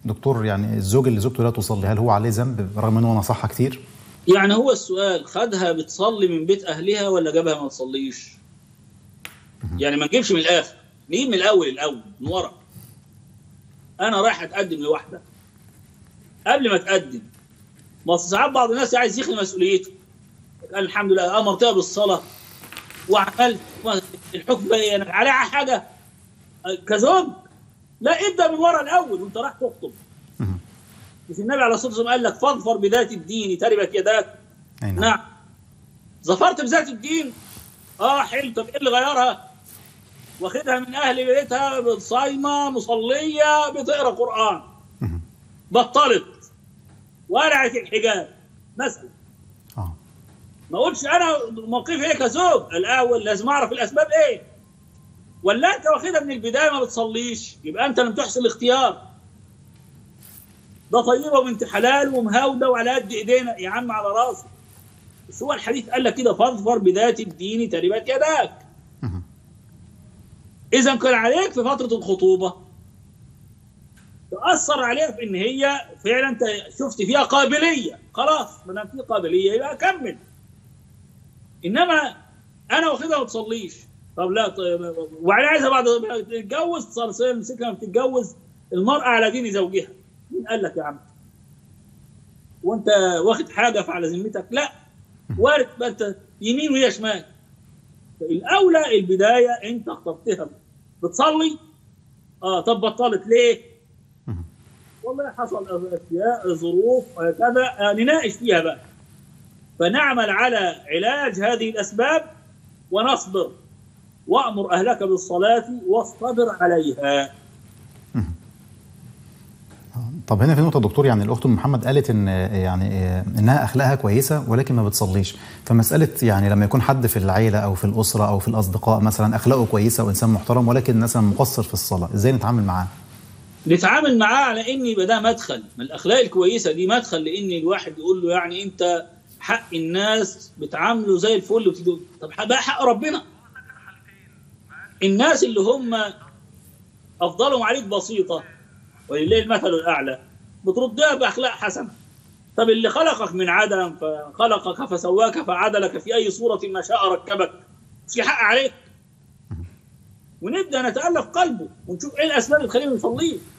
دكتور يعني الزوج اللي زوجته لا تصلي هل هو عليه ذنب رغم ان هو نصحها كتير؟ يعني هو السؤال خدها بتصلي من بيت اهلها ولا جابها ما تصليش؟ يعني ما نجيبش من الاخر نجيب من الاول الاول من ورا انا رايح اتقدم لواحده قبل ما اتقدم ما ساعات بعض الناس عايز يخلي مسؤوليته قال الحمد لله امرتها بالصلاه وعملت الحكم بقى انا عليها حاجه كزوج لا ابدا من ورا الاول وانت رايح تخطب مش النبي عليه الصلاه والسلام قال لك فاظفر بذات الدين تربت يداك أي نعم. نعم ظفرت بذات الدين اه حلو طب ايه اللي غيرها؟ واخدها من اهل بيتها صايمه مصليه بتقرا قران مهم. بطلت ولعت الحجاب مثلا اه ما اقولش انا موقفي ايه كزوج الاول لازم اعرف الاسباب ايه ولا انت واخدها من البدايه ما بتصليش يبقى انت لم تحسن الاختيار ده طيبه وبنت حلال ومهاوده وعلى قد ايدينا يا عم على راسي بس هو الحديث قال لك كده فاظفر بذات الدين تربت يداك مهم. اذا كان عليك في فتره الخطوبه تاثر عليها في ان هي فعلا انت شفت فيها قابليه خلاص ما دام في قابليه يبقى كمل انما انا واخدها ما تصليش طب لا طيب وبعدين عايزها بعد ما تتجوز تصير مسكها لما تتجوز المراه على دين زوجها مين قال لك يا عم؟ وانت واخد حاجه فعلى ذمتك؟ لا وارد بقى انت يمين وهي شمال الاولى البدايه انت اخترتها بتصلي اه طب بطلت ليه؟ مهم. والله حصل اشياء ظروف كذا آه نناقش فيها بقى فنعمل على علاج هذه الاسباب ونصبر وامر اهلك بالصلاه واصطبر عليها طب هنا في نقطة دكتور يعني الأخت أم محمد قالت إن يعني إنها أخلاقها كويسة ولكن ما بتصليش، فمسألة يعني لما يكون حد في العيلة أو في الأسرة أو في الأصدقاء مثلا أخلاقه كويسة وإنسان محترم ولكن مثلا مقصر في الصلاة، إزاي نتعامل معاه؟ نتعامل معاه على ان يبقى ده مدخل من الاخلاق الكويسه دي مدخل لان الواحد يقول له يعني انت حق الناس بتعامله زي الفل وتدو. طب بقى حق ربنا الناس اللي هم افضلهم عليك بسيطه ولله المثل الاعلى بتردها باخلاق حسنه طب اللي خلقك من عدم فخلقك فسواك فعدلك في اي صوره ما شاء ركبك في حق عليك ونبدا نتالف قلبه ونشوف ايه الاسباب اللي تخليه ما يصليش